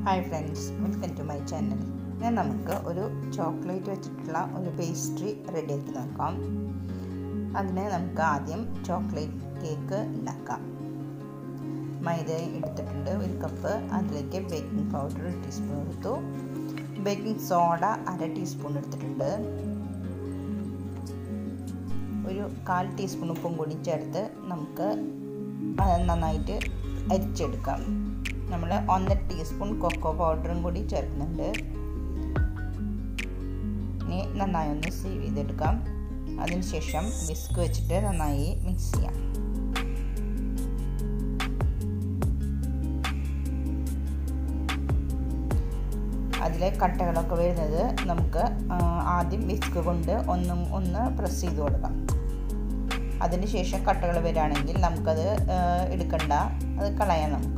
hi friends welcome to my channel ഞാൻ നമുക്ക് ഒരു ചോക്ലേറ്റ് വെച്ചിട്ടുള്ള ഒരു പേസ്ട്രി റെഡിയാക്കി നോക്കാം അതിന് നമുക്ക് ആദ്യം ചോക്ലേറ്റ് കേക്ക് ഉണ്ടാക്കാം മൈദ എടുത്തിട്ടുണ്ട് ഒരു കപ്പ് അതിലേക്ക് ബേക്കിംഗ് പൗഡർ ഒരു ടീസ്പൂൺ എടുത്തു ബേക്കിംഗ് സോഡ അര ടീസ്പൂൺ എടുത്തിട്ടുണ്ട് ഒരു കാൽ ടീസ്പൂൺ ഉപ്പും കൂടി ചേർത്ത് നമുക്ക് നന്നായിട്ട് അരിച്ചെടുക്കാം നമ്മൾ ഒന്നര ടീസ്പൂൺ കൊക്കോ പൗഡറും കൂടി ചേർക്കുന്നുണ്ട് ഇനി നന്നായി ഒന്ന് സീവ് ചെയ്തെടുക്കാം അതിനുശേഷം വിസ്ക് വെച്ചിട്ട് നന്നായി മിക്സ് ചെയ്യാം അതിലെ കട്ടകളൊക്കെ വരുന്നത് നമുക്ക് ആദ്യം വിസ്ക് കൊണ്ട് ഒന്നും ഒന്ന് പ്രസ് ചെയ്ത് കൊടുക്കാം അതിനുശേഷം കട്ടകൾ വരികയാണെങ്കിൽ നമുക്കത് എടുക്കണ്ട അത് കളയാം നമുക്ക്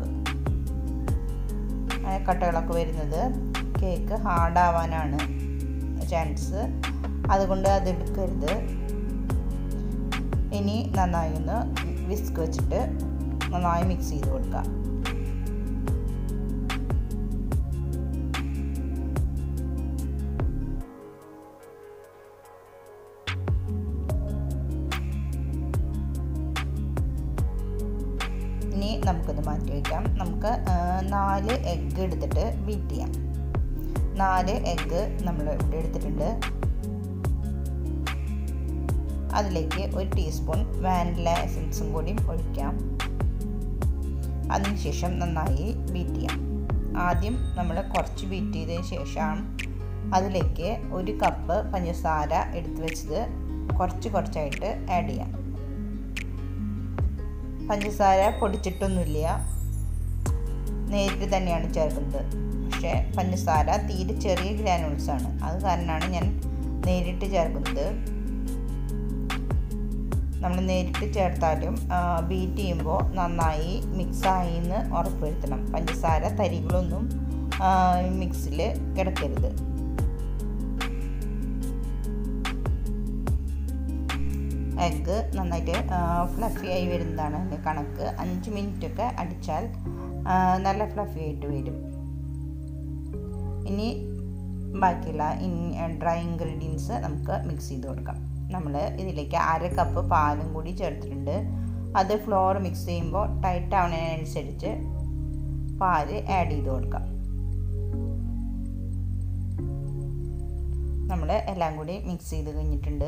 കട്ടകളൊക്കെ വരുന്നത് കേക്ക് ഹാർഡാവാനാണ് ചാൻസ് അതുകൊണ്ട് അത് എടുക്കരുത് ഇനി നന്നായി ഒന്ന് വിസ്ക് വെച്ചിട്ട് നന്നായി മിക്സ് ചെയ്ത് കൊടുക്കാം ഇനി നമുക്കത് മാറ്റി വയ്ക്കാം നമുക്ക് നാല് എഗ്ഗ് എടുത്തിട്ട് ബീറ്റ് ചെയ്യാം നാല് എഗ്ഗ് നമ്മൾ ഇവിടെ എടുത്തിട്ടുണ്ട് അതിലേക്ക് ഒരു ടീസ്പൂൺ വാനില എസൻസും കൂടി ഒഴിക്കാം അതിനുശേഷം നന്നായി ബീറ്റ് ചെയ്യാം ആദ്യം നമ്മൾ കുറച്ച് ബീറ്റ് ചെയ്തതിന് ശേഷം അതിലേക്ക് ഒരു കപ്പ് പഞ്ചസാര എടുത്തു വെച്ചത് കുറച്ച് കുറച്ചായിട്ട് ആഡ് ചെയ്യാം പഞ്ചസാര പൊടിച്ചിട്ടൊന്നുമില്ല നേരിട്ട് തന്നെയാണ് ചേർക്കുന്നത് പക്ഷേ പഞ്ചസാര തീരെ ചെറിയ ഗ്രാനുൾസ് ആണ് അത് കാരണമാണ് ഞാൻ നേരിട്ട് ചേർക്കുന്നത് നമ്മൾ നേരിട്ട് ചേർത്താലും ബീറ്റ് ചെയ്യുമ്പോൾ നന്നായി മിക്സായി എന്ന് ഉറപ്പുവരുത്തണം പഞ്ചസാര തരികളൊന്നും മിക്സിൽ കിടക്കരുത് എഗ്ഗ് നന്നായിട്ട് ഫ്ലഫി ആയി വരുന്നതാണ് അതിൻ്റെ കണക്ക് അഞ്ച് മിനിറ്റ് ഒക്കെ അടിച്ചാൽ നല്ല ഫ്ലഫി ആയിട്ട് വരും ഇനി ബാക്കിയുള്ള ഡ്രൈ ഇൻഗ്രീഡിയൻസ് നമുക്ക് മിക്സ് ചെയ്ത് കൊടുക്കാം നമ്മൾ ഇതിലേക്ക് അര കപ്പ് പാലും കൂടി ചേർത്തിട്ടുണ്ട് അത് ഫ്ലോർ മിക്സ് ചെയ്യുമ്പോൾ ടൈറ്റ് ആവുന്നതിനനുസരിച്ച് പാല് ആഡ് ചെയ്ത് കൊടുക്കാം നമ്മൾ എല്ലാം കൂടി മിക്സ് ചെയ്ത് കഴിഞ്ഞിട്ടുണ്ട്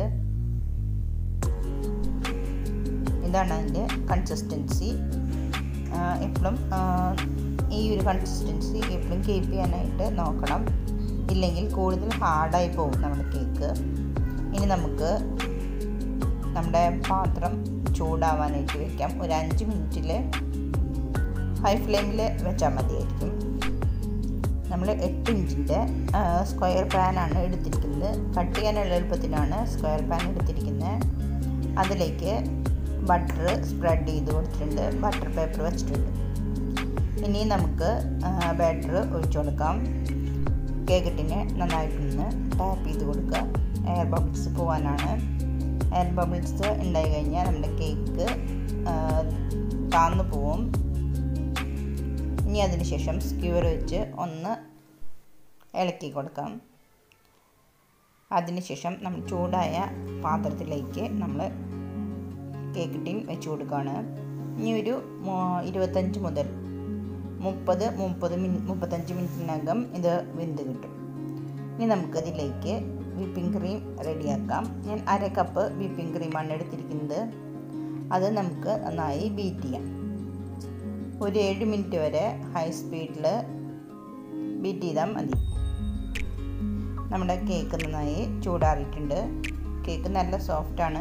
ഇതാണ് അതിൻ്റെ കൺസിസ്റ്റൻസി എപ്പോഴും ഈ ഒരു കൺസിസ്റ്റൻസി എപ്പോഴും കീപ്പ് ചെയ്യാനായിട്ട് നോക്കണം ഇല്ലെങ്കിൽ കൂടുതൽ ഹാർഡായി പോകും നമ്മുടെ കേക്ക് ഇനി നമുക്ക് നമ്മുടെ പാത്രം ചൂടാവാനായിട്ട് വെക്കാം ഒരു അഞ്ച് മിനിറ്റിൽ ഹൈ ഫ്ലെയിമിൽ വെച്ചാൽ മതിയായിരിക്കും നമ്മൾ എട്ട് ഇഞ്ചിൻ്റെ സ്ക്വയർ പാനാണ് എടുത്തിരിക്കുന്നത് കട്ട് ചെയ്യാനുള്ള എളുപ്പത്തിനാണ് സ്ക്വയർ പാൻ എടുത്തിരിക്കുന്നത് അതിലേക്ക് ബട്ടർ സ്പ്രെഡ് ചെയ്ത് കൊടുത്തിട്ടുണ്ട് ബട്ടർ പേപ്പർ വെച്ചിട്ടുണ്ട് ഇനി നമുക്ക് ബാറ്റർ ഒഴിച്ചു കൊടുക്കാം കേക്കറ്റിന് നന്നായിട്ടൊന്ന് ടാപ്പ് ചെയ്ത് കൊടുക്കുക എയർ ബബിൾസ് പോകാനാണ് എയർ ബബിൾസ് ഉണ്ടായി കഴിഞ്ഞാൽ നമ്മുടെ കേക്ക് താന്നു പോവും ഇനി അതിന് ശേഷം സ്ക്യൂർ വെച്ച് ഒന്ന് ഇളക്കി കൊടുക്കാം അതിനുശേഷം നമ്മൾ ചൂടായ പാത്രത്തിലേക്ക് നമ്മൾ കേക്ക് ടിൻ വെച്ച് കൊടുക്കുകയാണ് ഇനി ഒരു ഇരുപത്തഞ്ച് മുതൽ മുപ്പത് മുപ്പത് മിനി മുപ്പത്തഞ്ച് മിനിറ്റിനകം ഇത് വെന്ത് കിട്ടും ഇനി നമുക്കതിലേക്ക് വിപ്പിംഗ് ക്രീം റെഡിയാക്കാം ഞാൻ അര കപ്പ് വിപ്പിംഗ് ക്രീമാണ് എടുത്തിരിക്കുന്നത് അത് നമുക്ക് നന്നായി ബീറ്റ് ചെയ്യാം ഒരു ഏഴ് മിനിറ്റ് വരെ ഹൈ സ്പീഡിൽ ബീറ്റ് ചെയ്താൽ മതി നമ്മുടെ കേക്ക് നന്നായി ചൂടാറിയിട്ടുണ്ട് കേക്ക് നല്ല സോഫ്റ്റാണ്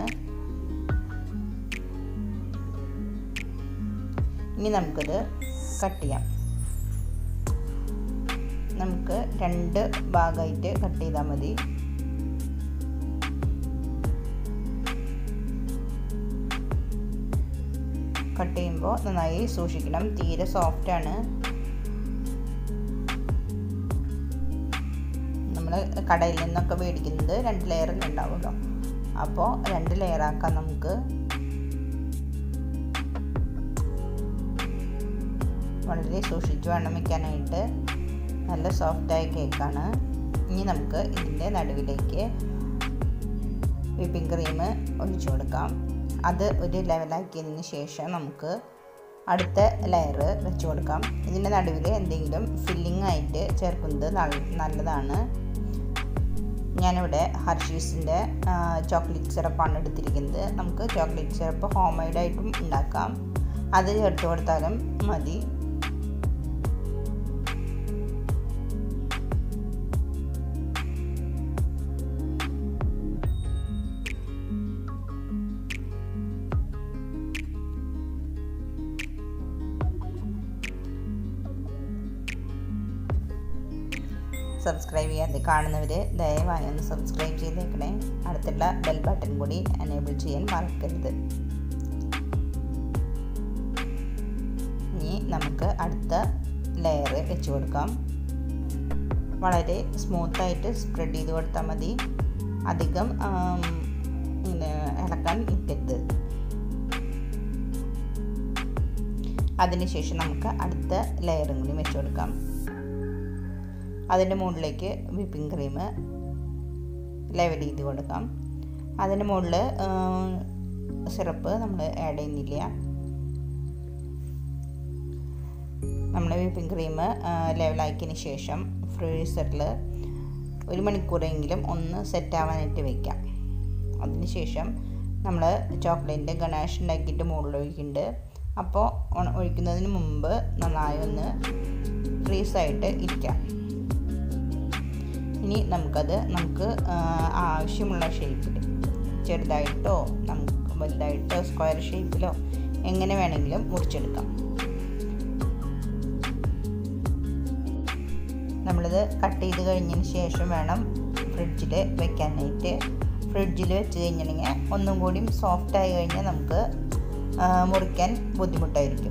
ഇനി നമുക്കത് കട്ട് ചെയ്യാം നമുക്ക് രണ്ട് ഭാഗമായിട്ട് കട്ട് ചെയ്താൽ മതി കട്ട് ചെയ്യുമ്പോൾ നന്നായി സൂക്ഷിക്കണം തീരെ സോഫ്റ്റ് ആണ് നമ്മൾ കടയിൽ നിന്നൊക്കെ മേടിക്കുന്നത് രണ്ട് ലെയർ ഉണ്ടാവുമല്ലോ അപ്പോൾ രണ്ട് ലെയർ ആക്കാം നമുക്ക് വളരെ സൂക്ഷിച്ച് വേണം വെക്കാനായിട്ട് നല്ല സോഫ്റ്റായ കേക്കാണ് ഇനി നമുക്ക് ഇതിൻ്റെ നടുവിലേക്ക് വിപ്പിംഗ് ക്രീം ഒഴിച്ചു കൊടുക്കാം അത് ഒരു ലെവലാക്കിയതിന് ശേഷം നമുക്ക് അടുത്ത ലെയർ വെച്ച് കൊടുക്കാം ഇതിൻ്റെ നടുവിൽ എന്തെങ്കിലും ഫില്ലിംഗ് ആയിട്ട് ചേർക്കുന്നത് നല്ലതാണ് ഞാനിവിടെ ഹർഷീസിൻ്റെ ചോക്ലേറ്റ് സിറപ്പാണ് എടുത്തിരിക്കുന്നത് നമുക്ക് ചോക്ലേറ്റ് സിറപ്പ് ഹോം മെയ്ഡായിട്ടും ഉണ്ടാക്കാം അത് ചേർത്ത് കൊടുത്താലും മതി സബ്സ്ക്രൈബ് ചെയ്യാതെ കാണുന്നവർ ദയവായി ഒന്ന് സബ്സ്ക്രൈബ് ചെയ്തേക്കണേ അടുത്തുള്ള ബെൽ ബട്ടൺ കൂടി എനേബിൾ ചെയ്യാൻ മറക്കരുത് ഇനി നമുക്ക് അടുത്ത ലെയർ വെച്ച് കൊടുക്കാം വളരെ സ്മൂത്തായിട്ട് സ്പ്രെഡ് ചെയ്ത് കൊടുത്താൽ മതി അധികം ഇളക്കാൻ നിൽക്കരുത് അതിനുശേഷം നമുക്ക് അടുത്ത ലെയറും കൂടി വെച്ച് കൊടുക്കാം അതിൻ്റെ മുകളിലേക്ക് വിപ്പിംഗ് ക്രീം ലെവൽ ചെയ്ത് കൊടുക്കാം അതിൻ്റെ മുകളിൽ സിറപ്പ് നമ്മൾ ആഡ് ചെയ്യുന്നില്ല നമ്മൾ വിപ്പിംഗ് ക്രീം ലെവലാക്കിയതിന് ശേഷം ഫ്രീസറിൽ ഒരു മണിക്കൂറെങ്കിലും ഒന്ന് സെറ്റ് ആവാനായിട്ട് വയ്ക്കാം അതിന് ശേഷം നമ്മൾ ചോക്ലേറ്റിൻ്റെ ഗണാഷ് ഉണ്ടാക്കിയിട്ട് മുകളിൽ ഒഴിക്കുന്നുണ്ട് അപ്പോൾ ഒഴിക്കുന്നതിന് മുമ്പ് നന്നായി ഒന്ന് ഫ്രീസായിട്ട് ഇരിക്കാം ഇനി നമുക്കത് നമുക്ക് ആവശ്യമുള്ള ഷേപ്പിൽ ചെറുതായിട്ടോ നമുക്ക് വലുതായിട്ടോ സ്ക്വയർ ഷേപ്പിലോ എങ്ങനെ വേണമെങ്കിലും മുറിച്ചെടുക്കാം നമ്മളിത് കട്ട് ചെയ്ത് കഴിഞ്ഞതിന് ശേഷം വേണം ഫ്രിഡ്ജിൽ വെക്കാനായിട്ട് ഫ്രിഡ്ജിൽ വെച്ച് കഴിഞ്ഞിട്ടുണ്ടെങ്കിൽ ഒന്നും കൂടി സോഫ്റ്റ് ആയി കഴിഞ്ഞാൽ നമുക്ക് മുറിക്കാൻ ബുദ്ധിമുട്ടായിരിക്കും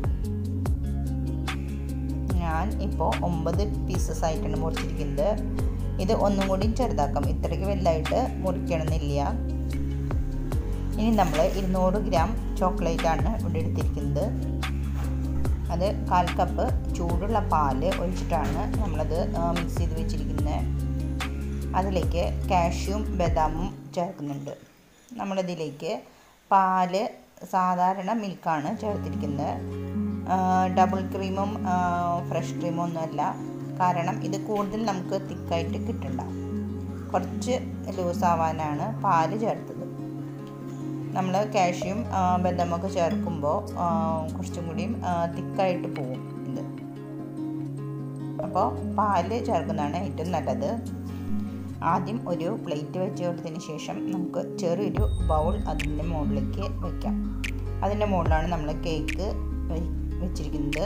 ഞാൻ ഇപ്പോൾ ഒമ്പത് പീസസ് ആയിട്ടാണ് മുറിച്ചിരിക്കുന്നത് ഇത് ഒന്നും കൂടി ചെറുതാക്കാം ഇത്രയ്ക്ക് വലുതായിട്ട് മുറിക്കണമെന്നില്ല ഇനി നമ്മൾ ഇരുന്നൂറ് ഗ്രാം ചോക്ലേറ്റ് ആണ് ഇവിടെ എടുത്തിരിക്കുന്നത് അത് കാൽ കപ്പ് ചൂടുള്ള പാല് ഒഴിച്ചിട്ടാണ് നമ്മളത് മിക്സ് ചെയ്ത് വെച്ചിരിക്കുന്നത് അതിലേക്ക് കാഷ്യൂം ബദാമും ചേർക്കുന്നുണ്ട് നമ്മളിതിലേക്ക് പാല് സാധാരണ മിൽക്കാണ് ചേർത്തിരിക്കുന്നത് ഡബിൾ ക്രീമും ഫ്രഷ് ക്രീമും ഒന്നുമല്ല കാരണം ഇത് കൂടുതൽ നമുക്ക് തിക്കായിട്ട് കിട്ടണ്ട കുറച്ച് ലൂസ് ആവാനാണ് പാല് ചേർത്തത് നമ്മൾ കാഷ്യും ബദാമൊക്കെ ചേർക്കുമ്പോൾ കുറച്ചും കൂടിയും തിക്കായിട്ട് പോവും ഇത് അപ്പോൾ പാല് ചേർക്കുന്നതാണ് ഏറ്റവും നല്ലത് ആദ്യം ഒരു പ്ലേറ്റ് വെച്ച് കൊടുത്തതിന് ശേഷം നമുക്ക് ചെറിയൊരു ബൗൾ അതിൻ്റെ മുകളിലേക്ക് വയ്ക്കാം അതിൻ്റെ മുകളിലാണ് നമ്മൾ കേക്ക് വെച്ചിരിക്കുന്നത്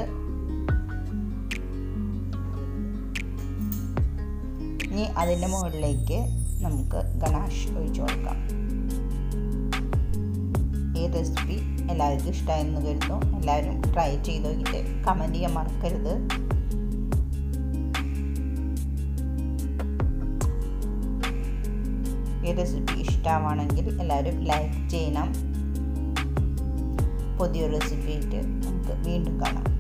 ഇനി അതിൻ്റെ മുകളിലേക്ക് നമുക്ക് ഗണാഷ് ഒഴിച്ചു കൊടുക്കാം ഈ റെസിപ്പി എല്ലാവർക്കും ഇഷ്ടമായെന്ന് കരുതുന്നു എല്ലാവരും ട്രൈ ചെയ്ത് നോക്കിയിട്ട് കമൻറ്റ് ചെയ്യാൻ മറക്കരുത് ഈ റെസിപ്പി ഇഷ്ടമാണെങ്കിൽ എല്ലാവരും ലൈക്ക് ചെയ്യണം പുതിയൊരു റെസിപ്പി ആയിട്ട് നമുക്ക് വീണ്ടും കാണാം